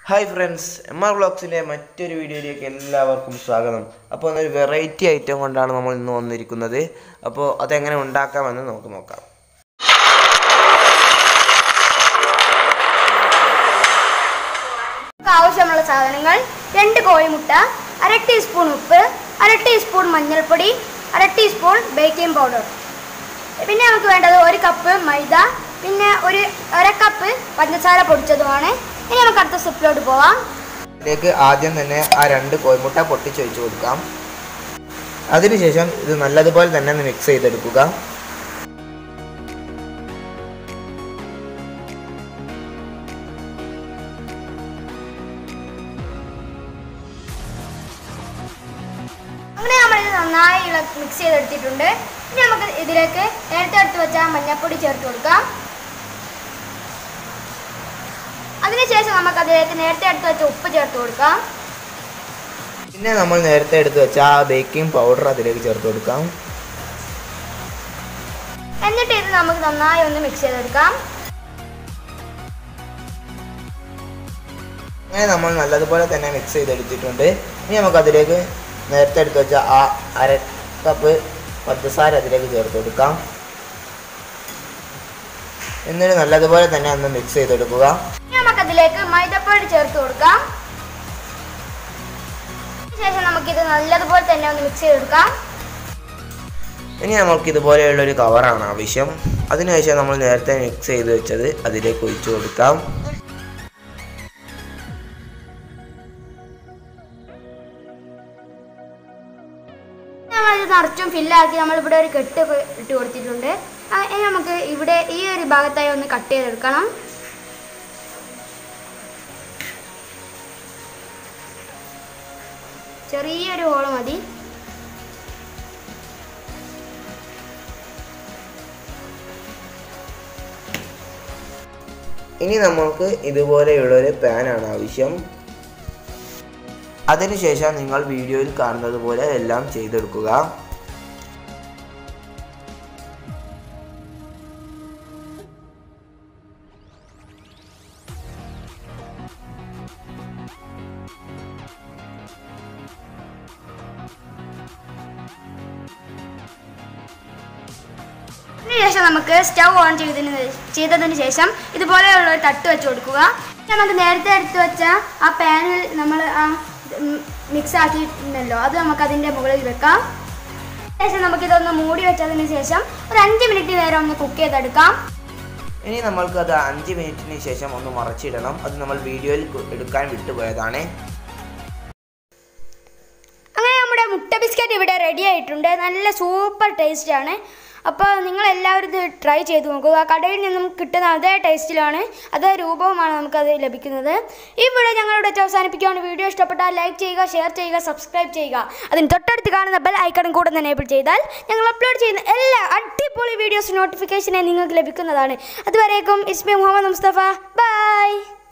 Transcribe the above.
hi friends M R ബ്ലോഗ്സിൻ്റെ മറ്റൊരു വീഡിയോയിലേക്ക് എല്ലാവർക്കും സ്വാഗതം അപ്പോൾ ഒരു വെറൈറ്റി ഐറ്റം കൊണ്ടാണ് നമ്മൾ ഇന്ന് വന്നിരിക്കുന്നത് അപ്പോൾ അതെങ്ങനെ ഉണ്ടാക്കാമെന്ന് നമുക്ക് നോക്കാം നമുക്ക് ആവശ്യമുള്ള സാധനങ്ങൾ രണ്ട് കോഴിമുട്ട അര ടീസ്പൂൺ ഉപ്പ് അര ടീസ്പൂൺ മഞ്ഞൾപ്പൊടി അര ടീസ്പൂൺ ബേക്കിംഗ് പൗഡർ പിന്നെ നമുക്ക് വേണ്ടത് ഒരു കപ്പ് മൈദ പിന്നെ ഒരു അര കപ്പ് പഞ്ചസാര പൊടിച്ചതുമാണ് ഇനി നമുക്ക് അടുത്ത സ്റ്റെപ്പിലോട്ട് പോവാം ഇതിലേക്ക് ആദ്യം തന്നെ ആ രണ്ട് കോഴിമുട്ട പൊട്ടിച്ച് വെച്ച് കൊടുക്കാം അതിനുശേഷം ഇത് നല്ലതുപോലെ തന്നെ ഒന്ന് മിക്സ് ചെയ്തെടുക്കുക അങ്ങനെ നമ്മൾ ഇത് നന്നായി മിക്സ് ചെയ്തെടുത്തിട്ടുണ്ട് ഇനി നമുക്ക് ഇതിലേക്ക് നേരത്തെ എടുത്ത് വെച്ച മഞ്ഞൾപ്പൊടി ചേർത്ത് കൊടുക്കാം അതിനുശേഷം നമുക്ക് അതിലേക്ക് നേരത്തെ എടുത്ത് വെച്ച ഉപ്പ് ചേർത്ത് കൊടുക്കാം പിന്നെ നമ്മൾ നേരത്തെ എടുത്ത് വെച്ച ആ ബേക്കിംഗ് പൗഡർ അതിലേക്ക് ചേർത്ത് കൊടുക്കാം എന്നിട്ട് ഇത് നമുക്ക് നന്നായി ഒന്ന് മിക്സ് ചെയ്തെടുക്കാം അങ്ങനെ നമ്മൾ നല്ലതുപോലെ തന്നെ മിക്സ് ചെയ്തെടുത്തിട്ടുണ്ട് ഇനി നമുക്ക് അതിലേക്ക് നേരത്തെ എടുത്ത് വെച്ച ആ അര കപ്പ് പഞ്ചസാര അതിലേക്ക് ചേർത്ത് കൊടുക്കാം എന്നിട്ട് നല്ലതുപോലെ തന്നെ ഒന്ന് മിക്സ് ചെയ്തെടുക്കുക ഇനി നമുക്ക് അതിലേക്ക് മൈദപ്പൊടി ചേർത്ത് കൊടുക്കാം ശേഷം നമുക്കിത് നല്ലതുപോലെ തന്നെ ഒന്ന് മിക്സ് ചെയ്തെടുക്കാം ഇനി നമുക്ക് ഇതുപോലെയുള്ള ഒരു കവറാണ് ആവശ്യം അതിനുശേഷം നമ്മൾ നേരത്തെ മിക്സ് ചെയ്ത് വെച്ചത് അതിലേക്ക് ഒഴിച്ചു കൊടുക്കാം നമ്മൾ ഇത് നിറച്ചും ഫില്ലാക്കി നമ്മൾ ഇവിടെ ഒരു കെട്ട് ഇട്ട് കൊടുത്തിട്ടുണ്ട് ആ, ഇനി നമുക്ക് ഇവിടെ ഈ ഒരു ഭാഗത്തായി ഒന്ന് കട്ട് ചെയ്തെടുക്കണം ചെറിയൊരു ഹോള് മതി ഇനി നമ്മൾക്ക് ഇതുപോലെയുള്ളൊരു പാനാണ് ആവശ്യം അതിനുശേഷം നിങ്ങൾ വീഡിയോയിൽ കാണുന്നത് പോലെ എല്ലാം ചെയ്തെടുക്കുക അതിനുശേഷം നമുക്ക് സ്റ്റൗ ഓൺ ചെയ്തതിന് ചെയ്തതിന് ശേഷം ഇതുപോലെയുള്ള ഒരു തട്ട് വെച്ച് കൊടുക്കുക നമുക്ക് നേരത്തെ എടുത്ത് വെച്ച ആ പാനിൽ നമ്മൾ ആ മിക്സ് ആക്കിയിട്ടുണ്ടല്ലോ അത് നമുക്ക് അതിൻ്റെ മുകളിൽ വെക്കാം ശേഷം നമുക്കിതൊന്ന് മൂടി വെച്ചതിന് ശേഷം ഒരു അഞ്ച് മിനിറ്റ് നേരം ഒന്ന് കുക്ക് ചെയ്തെടുക്കാം ഇനി നമ്മൾക്ക് അത് അഞ്ച് മിനിറ്റിന് ശേഷം ഒന്ന് മറച്ചിടണം അത് നമ്മൾ വീഡിയോയിൽ കു- എടുക്കാൻ വിട്ടുപോയതാണ് അങ്ങനെ നമ്മുടെ മുട്ട ബിസ്ക്കറ്റ് ഇവിടെ റെഡി ആയിട്ടുണ്ട് നല്ല സൂപ്പർ ടേസ്റ്റ് ആണ് അപ്പോൾ നിങ്ങൾ എല്ലാവരും ഇത് ട്രൈ ചെയ്ത് നോക്കുക കടയിൽ നിന്നും കിട്ടുന്ന അതേ ടേസ്റ്റിലാണ് അതേ രൂപവുമാണ് നമുക്കത് ലഭിക്കുന്നത് ഈ വീഡിയോ ഞങ്ങളിവിടെ വെച്ച് അവസാനിപ്പിക്കുകയാണ് വീഡിയോ ഇഷ്ടപ്പെട്ടാൽ ലൈക്ക് ചെയ്യുക ഷെയർ ചെയ്യുക സബ്സ്ക്രൈബ് ചെയ്യുക അതിന് തൊട്ടടുത്ത് കാണുന്ന ബെൽ ഐക്കണും കൂടെ തന്നെ എനേബിൾ ചെയ്താൽ ഞങ്ങൾ അപ്ലോഡ് ചെയ്യുന്ന എല്ലാ അടിപൊളി വീഡിയോസ് നോട്ടിഫിക്കേഷനെ നിങ്ങൾക്ക് ലഭിക്കുന്നതാണ് അതുവരേക്കും ഇസ്മി മുഹമ്മദ് മുസ്തഫ ബൈ